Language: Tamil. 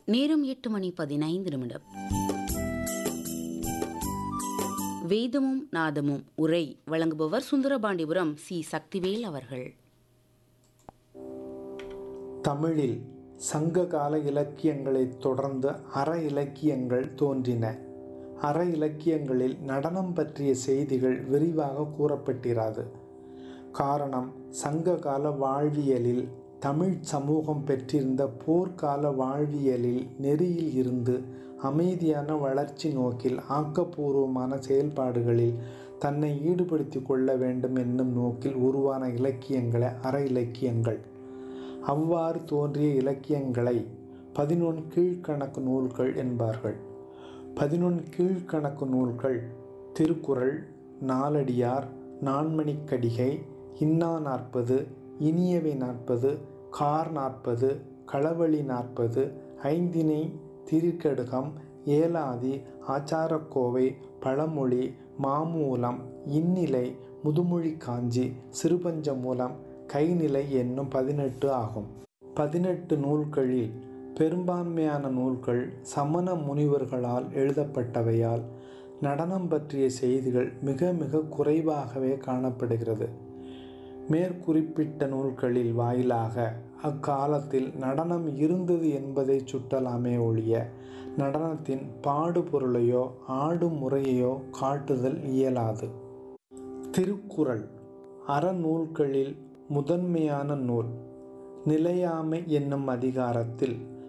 நேரம் எட்டு மணி பதினைந்து நிமிடம் வேதமும் நாதமும் உரை வழங்குபவர் சுந்தரபாண்டிபுரம் சி சக்திவேல் அவர்கள் தமிழில் சங்ககால இலக்கியங்களைத் தொடர்ந்து அற இலக்கியங்கள் தோன்றின அற இலக்கியங்களில் நடனம் பற்றிய செய்திகள் விரிவாக கூறப்பட்டிராது காரணம் சங்ககால வாழ்வியலில் தமிழ் சமூகம் பெற்றிருந்த போர்க்கால வாழ்வியலில் நெறியில் இருந்து அமைதியான வளர்ச்சி நோக்கில் ஆக்கப்பூர்வமான செயல்பாடுகளில் தன்னை ஈடுபடுத்திக் கொள்ள வேண்டும் என்னும் நோக்கில் உருவான இலக்கியங்களே அற இலக்கியங்கள் அவ்வாறு தோன்றிய இலக்கியங்களை பதினொன்று கீழ்கணக்கு நூல்கள் என்பார்கள் பதினொன்று கீழ்கணக்கு நூல்கள் திருக்குறள் நாலடியார் நான்மணிக்கடிகை இன்னா நாற்பது இனியவை நாற்பது கார் நாற்பது களவழி நாற்பது ஐந்தினை திருக்கடுகம் ஏலாதி ஆச்சாரக்கோவை பழமொழி மாமூலம் இந்நிலை முதுமொழி காஞ்சி சிறுபஞ்சமூலம் கைநிலை என்னும் பதினெட்டு ஆகும் பதினெட்டு நூல்களில் பெரும்பான்மையான நூல்கள் சமண முனிவர்களால் எழுதப்பட்டவையால் நடனம் பற்றிய செய்திகள் மிக மிக குறைவாகவே காணப்படுகிறது மேற்குறிப்பிட்ட நூல்களில் வாயிலாக அக்காலத்தில் நடனம் இருந்தது என்பதை சுட்டலாமே ஒழிய நடனத்தின் பாடுபொருளையோ ஆடும் முறையையோ காட்டுதல் இயலாது திருக்குறள் அறநூல்களில் முதன்மையான நூல் நிலையாமை என்னும் அதிகாரத்தில்